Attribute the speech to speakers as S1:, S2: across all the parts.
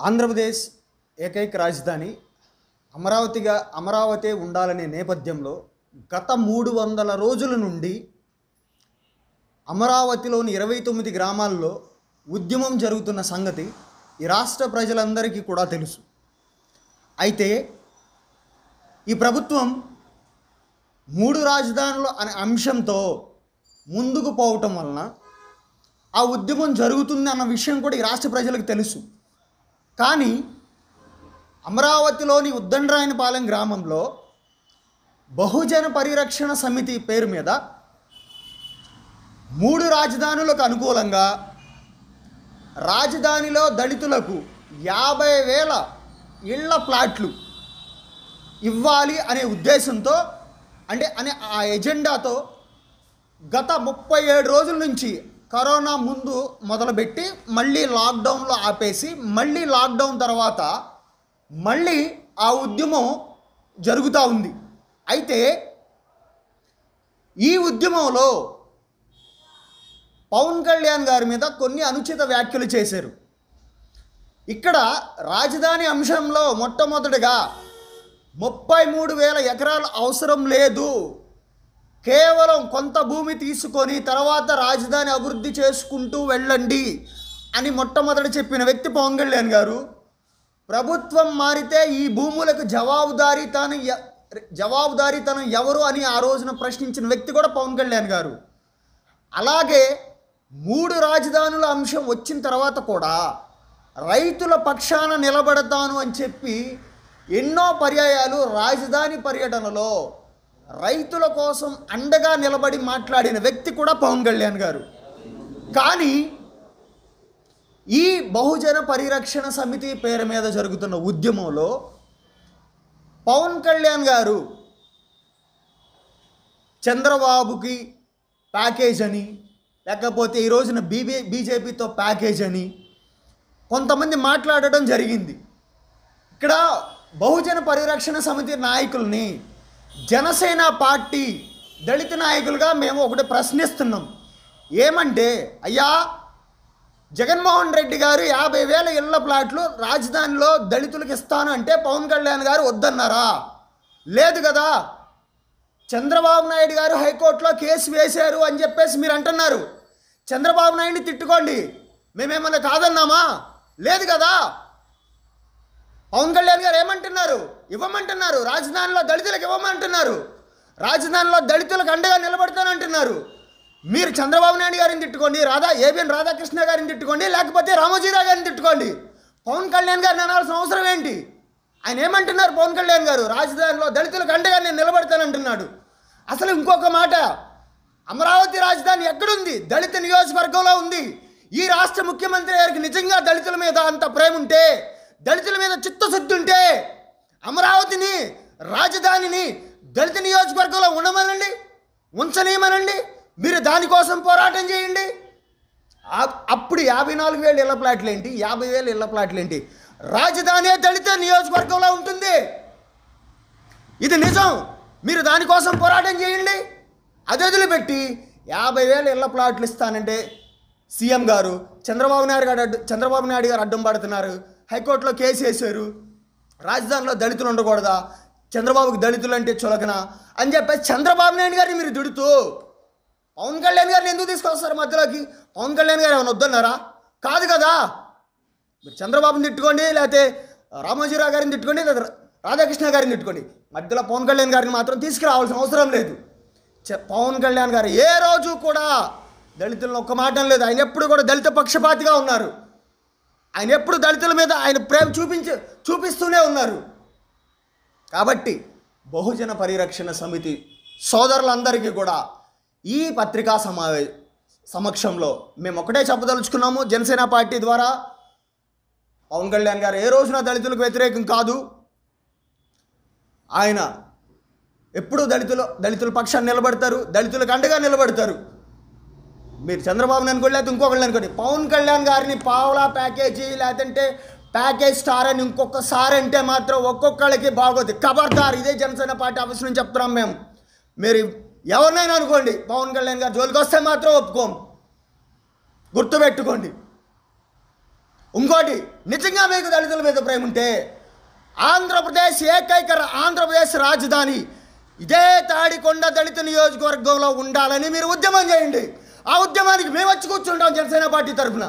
S1: ఆంధ్రప్రదేశ్ ఏకైక రాజధాని అమరావతిగా అమరావతి ఉండాలనే నేపథ్యంలో గత మూడు వందల రోజుల నుండి అమరావతిలోని ఇరవై తొమ్మిది గ్రామాల్లో ఉద్యమం జరుగుతున్న సంగతి ఈ రాష్ట్ర ప్రజలందరికీ కూడా తెలుసు అయితే ఈ ప్రభుత్వం మూడు రాజధానులు అనే అంశంతో ముందుకు పోవటం వలన ఆ ఉద్యమం జరుగుతుంది అన్న విషయం కూడా ఈ రాష్ట్ర ప్రజలకు తెలుసు కానీ అమరావతిలోని ఉద్దండరాయనపాలెం గ్రామంలో బహుజన పరిరక్షణ సమితి పేరు మీద మూడు రాజధానులకు అనుకూలంగా రాజధానిలో దళితులకు యాభై వేల ఇళ్ల ప్లాట్లు ఇవ్వాలి అనే ఉద్దేశంతో అంటే అనే ఆ ఎజెండాతో గత ముప్పై ఏడు రోజుల నుంచి కరోనా ముందు మొదలుపెట్టి మళ్ళీ లాక్డౌన్లో ఆపేసి మళ్ళీ లాక్డౌన్ తర్వాత మళ్ళీ ఆ ఉద్యమం జరుగుతూ ఉంది అయితే ఈ ఉద్యమంలో పవన్ కళ్యాణ్ గారి మీద కొన్ని అనుచిత వ్యాఖ్యలు చేశారు ఇక్కడ రాజధాని అంశంలో మొట్టమొదటిగా ముప్పై మూడు వేల ఎకరాలు అవసరం లేదు కేవలం కొంత భూమి తీసుకొని తర్వాత రాజధాని అభివృద్ధి చేసుకుంటూ వెళ్ళండి అని మొట్టమొదటి చెప్పిన వ్యక్తి పవన్ కళ్యాణ్ గారు ప్రభుత్వం మారితే ఈ భూములకు జవాబుదారీతనం ఎ- జవాబుదారీతనం ఎవరు అని ఆ రోజున ప్రశ్నించిన వ్యక్తి కూడా పవన్ కళ్యాణ్ గారు అలాగే మూడు రాజధానుల అంశం వచ్చిన తర్వాత కూడా రైతుల పక్షాన నిలబడతాను అని చెప్పి ఎన్నో పర్యాయాలు రాజధాని పర్యటనలో రైతుల కోసం అండగా నిలబడి మాట్లాడిన వ్యక్తి కూడా పవన్ కళ్యాణ్ గారు కానీ ఈ బహుజన పరిరక్షణ సమితి పేరు మీద జరుగుతున్న ఉద్యమంలో పవన్ కళ్యాణ్ గారు చంద్రబాబుకి ప్యాకేజ్ అని లేకపోతే ఈ రోజున బీబీ బీజేపీతో ప్యాకేజ్ అని కొంతమంది మాట్లాడడం జరిగింది ఇక్కడ బహుజన పరిరక్షణ సమితి నాయకుల్ని జనసేన పార్టీ దళిత నాయకులుగా మేము ఒకటి ప్రశ్నిస్తున్నాం ఏమంటే అయ్యా జగన్మోహన్ రెడ్డి గారు యాభై వేల ఇళ్ల ప్లాట్లు రాజధానిలో దళితులకు ఇస్తాను అంటే పవన్ కళ్యాణ్ గారు వద్దన్నారా లేదు కదా చంద్రబాబు నాయుడు గారు హైకోర్టులో కేసు వేశారు అని చెప్పేసి మీరు అంటున్నారు చంద్రబాబు నాయుడిని తిట్టుకోండి మేమేమన్నా కాదన్నామా లేదు కదా పవన్ కళ్యాణ్ గారు ఏమంటున్నారు ఇవ్వమంటున్నారు రాజధానిలో దళితులకు ఇవ్వమంటున్నారు రాజధానిలో దళితులకు అండగా నిలబడతానంటున్నారు మీరు చంద్రబాబు నాయుడు గారిని తిట్టుకోండి రాధా ఏబిఎన్ రాధాకృష్ణ గారిని తిట్టుకోండి లేకపోతే రామోజీరావు గారిని తిట్టుకోండి పవన్ కళ్యాణ్ గారిని అనాల్సిన అవసరం ఏంటి ఆయన ఏమంటున్నారు పవన్ కళ్యాణ్ గారు రాజధానిలో దళితులకు అండగా నేను నిలబడతానంటున్నాడు అసలు ఇంకొక మాట అమరావతి రాజధాని ఎక్కడుంది దళిత నియోజకవర్గంలో ఉంది ఈ రాష్ట్ర ముఖ్యమంత్రి గారికి నిజంగా దళితుల మీద అంత ప్రేమ ఉంటే దళితుల మీద చిత్తశుద్ధి ఉంటే అమరావతిని రాజధానిని దళిత నియోజకవర్గంలో ఉండమనండి ఉంచనీయమనండి మీరు దానికోసం పోరాటం చేయండి ఆ- అప్పుడు యాభై నాలుగు వేలు ఇళ్ల ప్లాట్లు ఏంటి యాభై వేలు ఇళ్ల ప్లాట్లు ఏంటి రాజధాని దళిత నియోజకవర్గంలో ఉంటుంది ఇది నిజం మీరు దానికోసం పోరాటం చేయండి అది వదిలిపెట్టి యాభై వేల ఇళ్ల ప్లాట్లు ఇస్తానంటే సీఎం గారు చంద్రబాబు నాయుడు గారు అడ్డు చంద్రబాబు నాయుడు గారు అడ్డం పడుతున్నారు హైకోర్టులో కేసు వేశారు రాజధానిలో దళితులు ఉండకూడదా చంద్రబాబుకి దళితులు అంటే చులకన అని చెప్పేసి చంద్రబాబు నాయుడు గారిని మీరు దుడుతూ పవన్ కళ్యాణ్ గారిని ఎందుకు తీసుకొస్తారు మధ్యలోకి పవన్ కళ్యాణ్ గారు ఏమైనా వద్దన్నారా కాదు కదా మీరు చంద్రబాబుని తిట్టుకోండి లేకపోతే రామోజీరావు గారిని తిట్టుకోండి లేదా రాధాకృష్ణ గారిని తిట్టుకోండి మధ్యలో పవన్ కళ్యాణ్ గారిని మాత్రం తీసుకురావాల్సిన అవసరం లేదు చె- పవన్ కళ్యాణ్ గారు ఏ రోజు కూడా దళితులను ఒక్క మాట లేదు ఆయన ఎప్పుడు కూడా దళిత పక్షపాతిగా ఉన్నారు ఆయన ఎప్పుడు దళితుల మీద ఆయన ప్రేమ చూపించి చూపిస్తూనే ఉన్నారు కాబట్టి బహుజన పరిరక్షణ సమితి సోదరులందరికీ కూడా ఈ పత్రికా సమావే సమక్షంలో మేము ఒకటే చెప్పదలుచుకున్నాము జనసేన పార్టీ ద్వారా పవన్ కళ్యాణ్ గారు ఏ రోజున దళితులకు వ్యతిరేకం కాదు ఆయన ఎప్పుడూ దళితులు దళితుల పక్షాన్ని నిలబడతారు దళితులకు అండగా నిలబడతారు మీరు చంద్రబాబుని అనుకోండి లేకపోతే ఇంకొకళ్ళని అనుకోండి పవన్ కళ్యాణ్ గారిని పావులా ప్యాకేజీ లేదంటే ప్యాకేజ్ స్టార్ అని ఇంకొకసారి అంటే మాత్రం ఒక్కొక్కళ్ళకి బాగోదు ఖబర్దార్ ఇదే జనసేన పార్టీ ఆఫీస్ నుంచి చెప్తున్నాం మేము మీరు ఎవరినైనా అనుకోండి పవన్ కళ్యాణ్ గారు జోలికి వస్తే మాత్రం ఒప్పుకోం గుర్తుపెట్టుకోండి ఇంకోటి నిజంగా మీకు దళితుల మీద ప్రేమ ఉంటే ఆంధ్రప్రదేశ్ ఏకైక రా- ఆంధ్రప్రదేశ్ రాజధాని ఇదే తాడికొండ దళిత నియోజకవర్గంలో ఉండాలని మీరు ఉద్యమం చేయండి ఆ ఉద్యమానికి మేము వచ్చి కూర్చుంటాం జనసేన పార్టీ తరఫున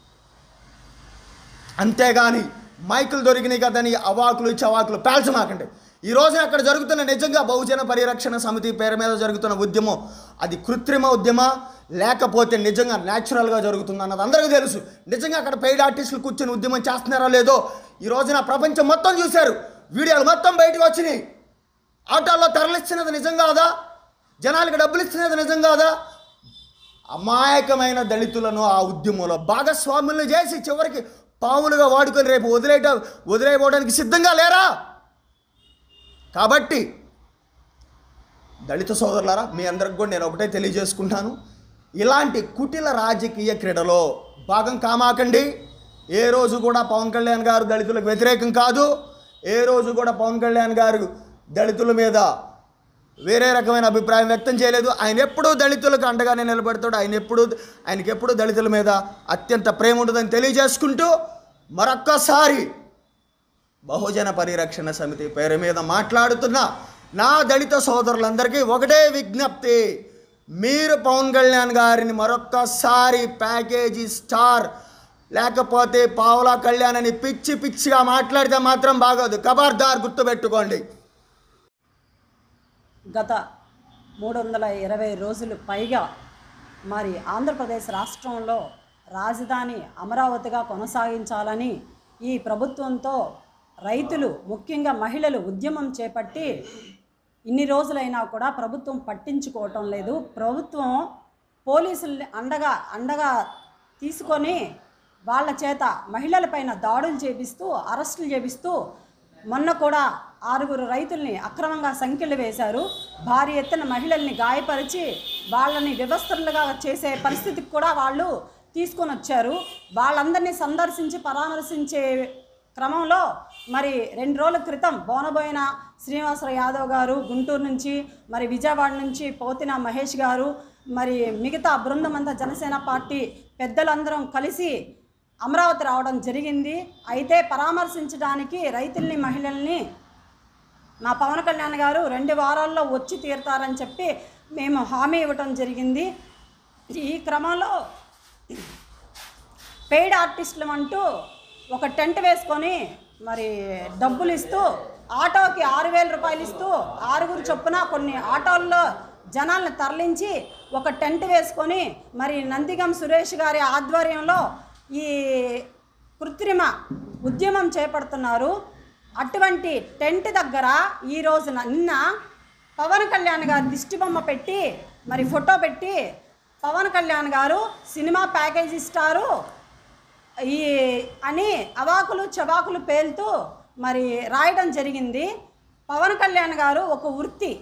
S1: అంతేగాని మైకులు దొరికినాయి కదని అవాకులు చవాకులు పేల్చమాకండి ఈ రోజు అక్కడ జరుగుతున్న నిజంగా బహుజన పరిరక్షణ సమితి పేరు మీద జరుగుతున్న ఉద్యమం అది కృత్రిమ ఉద్యమ లేకపోతే నిజంగా న్యాచురల్గా జరుగుతుంది అన్నది అందరికీ తెలుసు నిజంగా అక్కడ పెయిడ్ ఆర్టిస్టులు కూర్చొని ఉద్యమం చేస్తున్నారో లేదో ఈ రోజున ప్రపంచం మొత్తం చూశారు వీడియోలు మొత్తం బయటకు వచ్చినాయి ఆటోల్లో తరలిస్తున్నది నిజం కాదా జనాలకు డబ్బులు ఇస్తున్నది నిజం కాదా అమాయకమైన దళితులను ఆ ఉద్యమంలో భాగస్వాములను చేసి చివరికి పాములుగా వాడుకొని రేపు వదిలేట వదిలేయబోవడానికి సిద్ధంగా లేరా కాబట్టి దళిత సోదరులారా మీ అందరికి కూడా నేను ఒకటే తెలియజేసుకుంటాను ఇలాంటి కుటిల రాజకీయ క్రీడలో భాగం కామాకండి ఏ రోజు కూడా పవన్ కళ్యాణ్ గారు దళితులకు వ్యతిరేకం కాదు ఏ రోజు కూడా పవన్ కళ్యాణ్ గారు దళితుల మీద వేరే రకమైన అభిప్రాయం వ్యక్తం చేయలేదు ఆయన ఎప్పుడూ దళితులకు అండగానే నిలబడతాడు ఆయన ఎప్పుడు ఆయనకి ఎప్పుడూ దళితుల మీద అత్యంత ప్రేమ ఉంటుందని తెలియజేసుకుంటూ మరొక్కసారి బహుజన పరిరక్షణ సమితి పేరు మీద మాట్లాడుతున్న నా దళిత సోదరులందరికీ ఒకటే విజ్ఞప్తి మీరు పవన్ కళ్యాణ్ గారిని మరొక్కసారి ప్యాకేజీ స్టార్ లేకపోతే పావులా కళ్యాణ్ అని పిచ్చి పిచ్చిగా మాట్లాడితే మాత్రం బాగోదు ఖబర్దార్ గుర్తుపెట్టుకోండి
S2: గత మూడు వందల ఇరవై రోజులు పైగా మరి ఆంధ్రప్రదేశ్ రాష్ట్రంలో రాజధాని అమరావతిగా కొనసాగించాలని ఈ ప్రభుత్వంతో రైతులు ముఖ్యంగా మహిళలు ఉద్యమం చేపట్టి ఇన్ని రోజులైనా కూడా ప్రభుత్వం పట్టించుకోవటం లేదు ప్రభుత్వం పోలీసుల్ని అండగా అండగా తీసుకొని వాళ్ళ చేత మహిళలపైన దాడులు చేపిస్తూ అరెస్టులు చేపిస్తూ మొన్న కూడా ఆరుగురు రైతుల్ని అక్రమంగా సంఖ్యలు వేశారు భారీ ఎత్తున మహిళల్ని గాయపరిచి వాళ్ళని వ్యవస్థలుగా చేసే పరిస్థితికి కూడా వాళ్ళు తీసుకొని వచ్చారు వాళ్ళందరినీ సందర్శించి పరామర్శించే క్రమంలో మరి రెండు రోజుల క్రితం బోనబోయిన శ్రీనివాసరావు యాదవ్ గారు గుంటూరు నుంచి మరి విజయవాడ నుంచి పోతిన మహేష్ గారు మరి మిగతా బృందం అంతా జనసేన పార్టీ పెద్దలందరం కలిసి అమరావతి రావడం జరిగింది అయితే పరామర్శించడానికి రైతుల్ని మహిళల్ని మా పవన్ కళ్యాణ్ గారు రెండు వారాల్లో వచ్చి తీరుతారని చెప్పి మేము హామీ ఇవ్వటం జరిగింది ఈ క్రమంలో పెయిడ్ ఆర్టిస్టులు అంటూ ఒక టెంట్ వేసుకొని మరి డబ్బులు ఇస్తూ ఆటోకి ఆరు వేల రూపాయలు ఇస్తూ ఆరుగురు చొప్పున కొన్ని ఆటోల్లో జనాల్ని తరలించి ఒక టెంట్ వేసుకొని మరి నందిగం సురేష్ గారి ఆధ్వర్యంలో ఈ కృత్రిమ ఉద్యమం చేపడుతున్నారు అటువంటి టెంట్ దగ్గర ఈ రోజున నిన్న పవన్ కళ్యాణ్ గారు దిష్టి బొమ్మ పెట్టి మరి ఫోటో పెట్టి పవన్ కళ్యాణ్ గారు సినిమా ప్యాకేజ్ ఇస్తారు ఈ అని అవాకులు చవాకులు పేలుతూ మరి రాయడం జరిగింది పవన్ కళ్యాణ్ గారు ఒక వృత్తి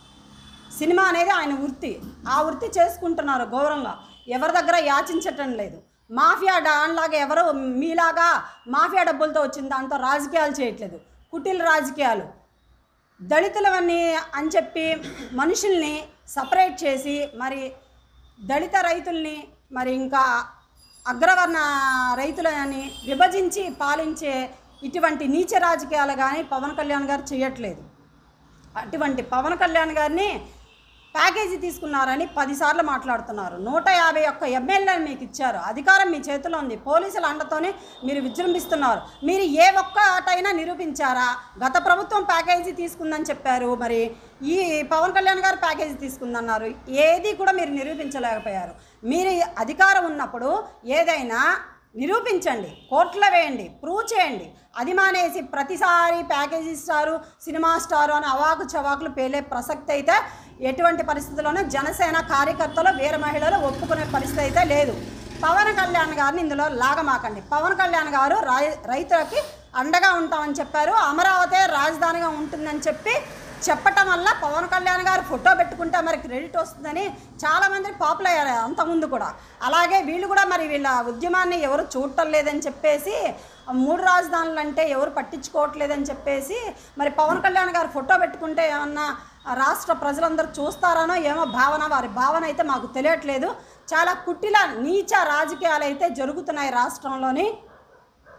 S2: సినిమా అనేది ఆయన వృత్తి ఆ వృత్తి చేసుకుంటున్నారు గౌరవంగా ఎవరి దగ్గర యాచించటం లేదు మాఫియా డాన్లాగా ఎవరు మీలాగా మాఫియా డబ్బులతో వచ్చిన దాంతో రాజకీయాలు చేయట్లేదు కుటిల్ రాజకీయాలు దళితులవన్నీ అని చెప్పి మనుషుల్ని సపరేట్ చేసి మరి దళిత రైతుల్ని మరి ఇంకా అగ్రవర్ణ రైతులని విభజించి పాలించే ఇటువంటి నీచ రాజకీయాలు కానీ పవన్ కళ్యాణ్ గారు చేయట్లేదు అటువంటి పవన్ కళ్యాణ్ గారిని ప్యాకేజీ తీసుకున్నారని పదిసార్లు మాట్లాడుతున్నారు నూట యాభై ఒక్క ఎమ్మెల్యేని మీకు ఇచ్చారు అధికారం మీ చేతిలో ఉంది పోలీసుల అండతోనే మీరు విజృంభిస్తున్నారు మీరు ఏ ఒక్క ఆటైనా నిరూపించారా గత ప్రభుత్వం ప్యాకేజీ తీసుకుందని చెప్పారు మరి ఈ పవన్ కళ్యాణ్ గారు ప్యాకేజీ తీసుకుందన్నారు ఏది కూడా మీరు నిరూపించలేకపోయారు మీరు అధికారం ఉన్నప్పుడు ఏదైనా నిరూపించండి కోర్టులో వేయండి ప్రూవ్ చేయండి అది మానేసి ప్రతిసారి ప్యాకేజీ స్టారు సినిమా స్టారు అని అవాకు చవాకులు పేలే ప్రసక్తి అయితే ఎటువంటి పరిస్థితుల్లోనూ జనసేన కార్యకర్తలు వీర మహిళలు ఒప్పుకునే పరిస్థితి అయితే లేదు పవన్ కళ్యాణ్ గారిని ఇందులో లాగమాకండి పవన్ కళ్యాణ్ గారు రై రైతులకి అండగా ఉంటామని చెప్పారు అమరావతి రాజధానిగా ఉంటుందని చెప్పి చెప్పటం వల్ల పవన్ కళ్యాణ్ గారు ఫోటో పెట్టుకుంటే మరి క్రెడిట్ వస్తుందని చాలామంది పాపులర్ అయ్యారు అంతకుముందు కూడా అలాగే వీళ్ళు కూడా మరి వీళ్ళ ఉద్యమాన్ని ఎవరు చూడటం లేదని చెప్పేసి మూడు రాజధానులు అంటే ఎవరు పట్టించుకోవట్లేదని చెప్పేసి మరి పవన్ కళ్యాణ్ గారు ఫోటో పెట్టుకుంటే ఏమన్నా రాష్ట్ర ప్రజలందరూ చూస్తారనో ఏమో భావన వారి భావన అయితే మాకు తెలియట్లేదు చాలా కుట్టిల నీచ రాజకీయాలు అయితే జరుగుతున్నాయి రాష్ట్రంలోని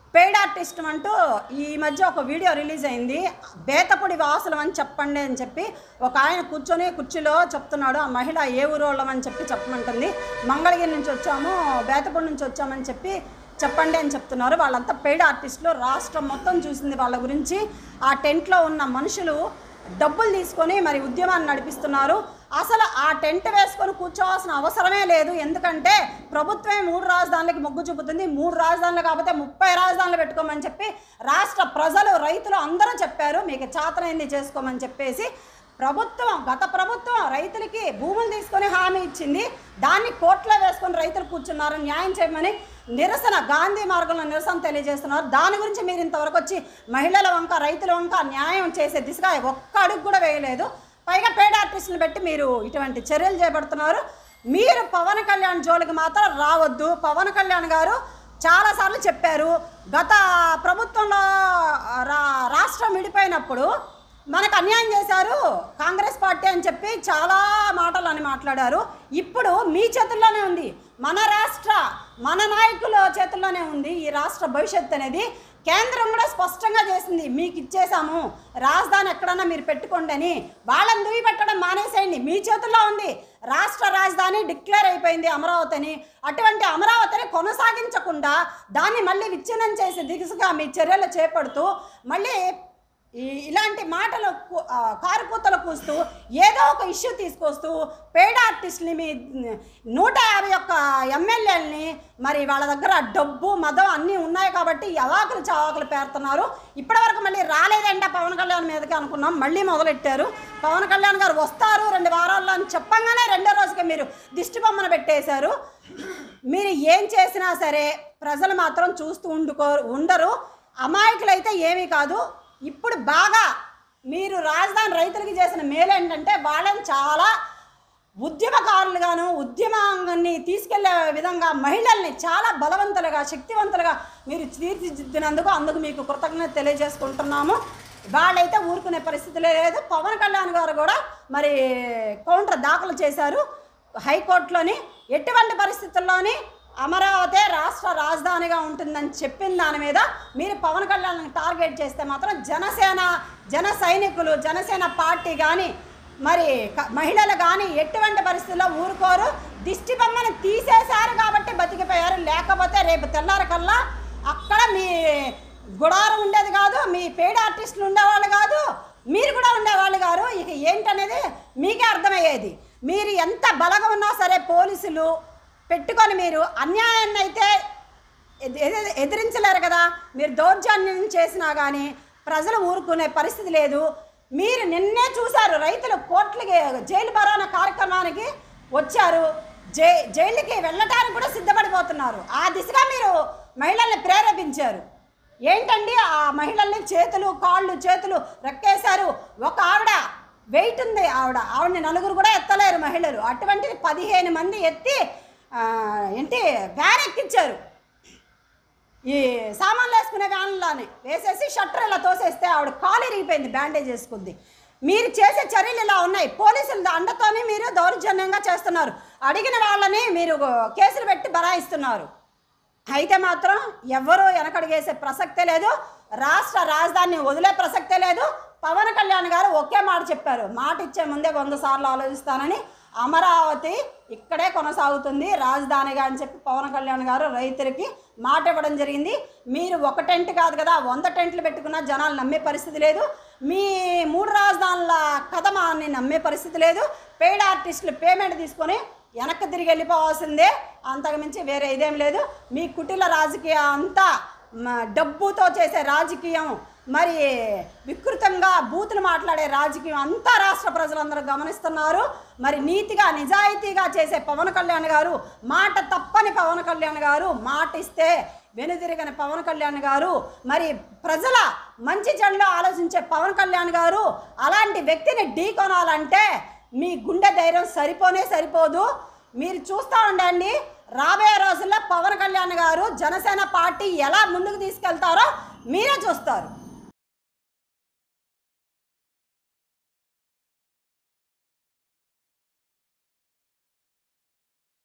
S2: పెయిడ్ ఆర్టిస్ట్ అంటూ ఈ మధ్య ఒక వీడియో రిలీజ్ అయింది బేతపొడి వాసులం అని చెప్పండి అని చెప్పి ఒక ఆయన కూర్చొని కుర్చీలో చెప్తున్నాడు ఆ మహిళ ఏ ఊరోళ్ళం అని చెప్పి చెప్పమంటుంది మంగళగిరి నుంచి వచ్చాము బేతపొడి నుంచి వచ్చామని చెప్పి చెప్పండి అని చెప్తున్నారు వాళ్ళంతా పెయిడ్ ఆర్టిస్టులు రాష్ట్రం మొత్తం చూసింది వాళ్ళ గురించి ఆ టెంట్లో ఉన్న మనుషులు డబ్బులు తీసుకొని మరి ఉద్యమాన్ని నడిపిస్తున్నారు అసలు ఆ టెంట్ వేసుకొని కూర్చోవాల్సిన అవసరమే లేదు ఎందుకంటే ప్రభుత్వమే మూడు రాజధానులకి మొగ్గు చూపుతుంది మూడు రాజధానులు కాకపోతే ముప్పై రాజధానులు పెట్టుకోమని చెప్పి రాష్ట్ర ప్రజలు రైతులు అందరూ చెప్పారు మీకు చాతనైంది చేసుకోమని చెప్పేసి ప్రభుత్వం గత ప్రభుత్వం రైతులకి భూములు తీసుకొని హామీ ఇచ్చింది దాన్ని కోర్టులో వేసుకొని రైతులు కూర్చున్నారు న్యాయం చేయమని నిరసన గాంధీ మార్గంలో నిరసన తెలియజేస్తున్నారు దాని గురించి మీరు ఇంతవరకు వచ్చి మహిళల వంక రైతుల వంక న్యాయం చేసే దిశగా ఒక్క అడుగు కూడా వేయలేదు పైగా పేడ ఆర్టిస్టులు పెట్టి మీరు ఇటువంటి చర్యలు చేపడుతున్నారు మీరు పవన్ కళ్యాణ్ జోలికి మాత్రం రావద్దు పవన్ కళ్యాణ్ గారు చాలాసార్లు చెప్పారు గత ప్రభుత్వంలో రా రాష్ట్రం విడిపోయినప్పుడు మనకు అన్యాయం చేశారు కాంగ్రెస్ పార్టీ అని చెప్పి చాలా మాటలు అని మాట్లాడారు ఇప్పుడు మీ చేతుల్లోనే ఉంది మన రాష్ట్ర మన నాయకుల చేతుల్లోనే ఉంది ఈ రాష్ట్ర భవిష్యత్తు అనేది కేంద్రం కూడా స్పష్టంగా చేసింది మీకు ఇచ్చేసాము రాజధాని ఎక్కడన్నా మీరు పెట్టుకోండి అని వాళ్ళని దుయ్యి పెట్టడం మానేసేయండి మీ చేతుల్లో ఉంది రాష్ట్ర రాజధాని డిక్లేర్ అయిపోయింది అమరావతి అని అటువంటి అమరావతిని కొనసాగించకుండా దాన్ని మళ్ళీ విచ్ఛిన్నం చేసే దిశగా మీ చర్యలు చేపడుతూ మళ్ళీ ఈ ఇలాంటి మాటలు కు- ఆ, కారుకూతలు కూస్తూ ఏదో ఒక ఇష్యూ తీసుకొస్తూ పేడ ఆర్టిస్ట్ని మీ నూట యాభై ఒక్క ఎమ్మెల్యేలని మరి వాళ్ళ దగ్గర డబ్బు మదం అన్నీ ఉన్నాయి కాబట్టి ఈ అవాకులు చవాకులు పేరుతున్నారు ఇప్పటివరకు మళ్ళీ రాలేదంట పవన్ కళ్యాణ్ మీదకి అనుకున్నాం మళ్ళీ మొదలెట్టారు పవన్ కళ్యాణ్ గారు వస్తారు రెండు వారాల్లో అని చెప్పంగానే రెండో రోజుకి మీరు దిష్టి బొమ్మను పెట్టేశారు మీరు ఏం చేసినా సరే ప్రజలు మాత్రం చూస్తూ ఉండుకో ఉండరు అమాయకులైతే ఏమీ కాదు ఇప్పుడు బాగా మీరు రాజధాని రైతులకి చేసిన మేలు ఏంటంటే వాళ్ళని చాలా ఉద్యమకారులుగాను ఉద్యమాన్ని తీసుకెళ్లే విధంగా మహిళల్ని చాలా బలవంతులుగా శక్తివంతులుగా మీరు తీర్చిదిద్దినందుకు అందుకు మీకు కృతజ్ఞత తెలియజేసుకుంటున్నాము వాళ్ళైతే ఊరుకునే పరిస్థితి లేదు పవన్ కళ్యాణ్ గారు కూడా మరి కౌంటర్ దాఖలు చేశారు హైకోర్టులోని ఎటువంటి పరిస్థితుల్లోని అమరావతి రాష్ట్ర రాజధానిగా ఉంటుందని చెప్పిన దాని మీద మీరు పవన్ కళ్యాణ్ టార్గెట్ చేస్తే మాత్రం జనసేన జన సైనికులు జనసేన పార్టీ కానీ మరి క- మహిళలు కానీ ఎటువంటి పరిస్థితుల్లో ఊరుకోరు దిష్టి బొమ్మను తీసేశారు కాబట్టి బతికిపోయారు లేకపోతే రేపు తెల్లారకల్లా అక్కడ మీ గుడారం ఉండేది కాదు మీ పేడ్ ఆర్టిస్టులు ఉండేవాళ్ళు కాదు మీరు కూడా ఉండేవాళ్ళు గారు ఇక ఏంటనేది మీకే అర్థమయ్యేది మీరు ఎంత బలగా ఉన్నా సరే పోలీసులు పెట్టుకొని మీరు అన్యాయాన్ని అయితే ఎద- ఎద- ఎదిరించలేరు కదా మీరు దౌర్జన్యం చేసినా కానీ ప్రజలు ఊరుకునే పరిస్థితి లేదు మీరు నిన్నే చూశారు రైతులు కోట్లకి జైలు బరాన కార్యక్రమానికి వచ్చారు జై జైలుకి వెళ్ళటానికి కూడా సిద్ధపడిపోతున్నారు ఆ దిశగా మీరు మహిళల్ని ప్రేరేపించారు ఏంటండి ఆ మహిళల్ని చేతులు కాళ్ళు చేతులు రెక్కేశారు ఒక ఆవిడ వెయిట్ ఉంది ఆవిడ ఆవిడని నలుగురు కూడా ఎత్తలేరు మహిళలు అటువంటిది పదిహేను మంది ఎత్తి ఆ, ఏంటి వ్యాన్ ఎక్కించారు ఈ సామాన్లు వేసుకునే వ్యాన్లోనే వేసేసి షట్టర్ ఇలా తోసేస్తే ఆవిడ కాలు ఇరిగిపోయింది బ్యాండేజ్ వేసుకుంది మీరు చేసే చర్యలు ఇలా ఉన్నాయి పోలీసుల అండతోనే మీరు దౌర్జన్యంగా చేస్తున్నారు అడిగిన వాళ్ళని మీరు కేసులు పెట్టి బరాయిస్తున్నారు అయితే మాత్రం ఎవరు వెనకడిగేసే ప్రసక్తే లేదు రాష్ట్ర రాజధానిని వదిలే ప్రసక్తే లేదు పవన్ కళ్యాణ్ గారు ఒకే మాట చెప్పారు మాట ఇచ్చే ముందే వంద సార్లు ఆలోచిస్తానని అమరావతి ఇక్కడే కొనసాగుతుంది రాజధానిగా అని చెప్పి పవన్ కళ్యాణ్ గారు రైతులకి మాట ఇవ్వడం జరిగింది మీరు ఒక టెంట్ కాదు కదా వంద టెంట్లు పెట్టుకున్న జనాలు నమ్మే పరిస్థితి లేదు మీ మూడు రాజధానుల కథమాన్ని నమ్మే పరిస్థితి లేదు పెయిడ్ ఆర్టిస్టులు పేమెంట్ తీసుకొని వెనక్కి తిరిగి వెళ్ళిపోవాల్సిందే అంతకుమించి వేరే ఇదేం లేదు మీ కుటిల రాజకీయం అంతా మ- డబ్బుతో చేసే రాజకీయం మరి వికృతంగా బూతులు మాట్లాడే రాజకీయం అంతా రాష్ట్ర ప్రజలందరూ గమనిస్తున్నారు మరి నీతిగా నిజాయితీగా చేసే పవన్ కళ్యాణ్ గారు మాట తప్పని పవన్ కళ్యాణ్ గారు మాట ఇస్తే వెనుదిరగని పవన్ కళ్యాణ్ గారు మరి ప్రజల మంచి చెడులో ఆలోచించే పవన్ కళ్యాణ్ గారు అలాంటి వ్యక్తిని ఢీకొనాలంటే మీ గుండె ధైర్యం సరిపోనే సరిపోదు మీరు చూస్తూ ఉండండి రాబోయే రోజుల్లో పవన్ కళ్యాణ్ గారు జనసేన పార్టీ ఎలా ముందుకు తీసుకెళ్తారో మీరే చూస్తారు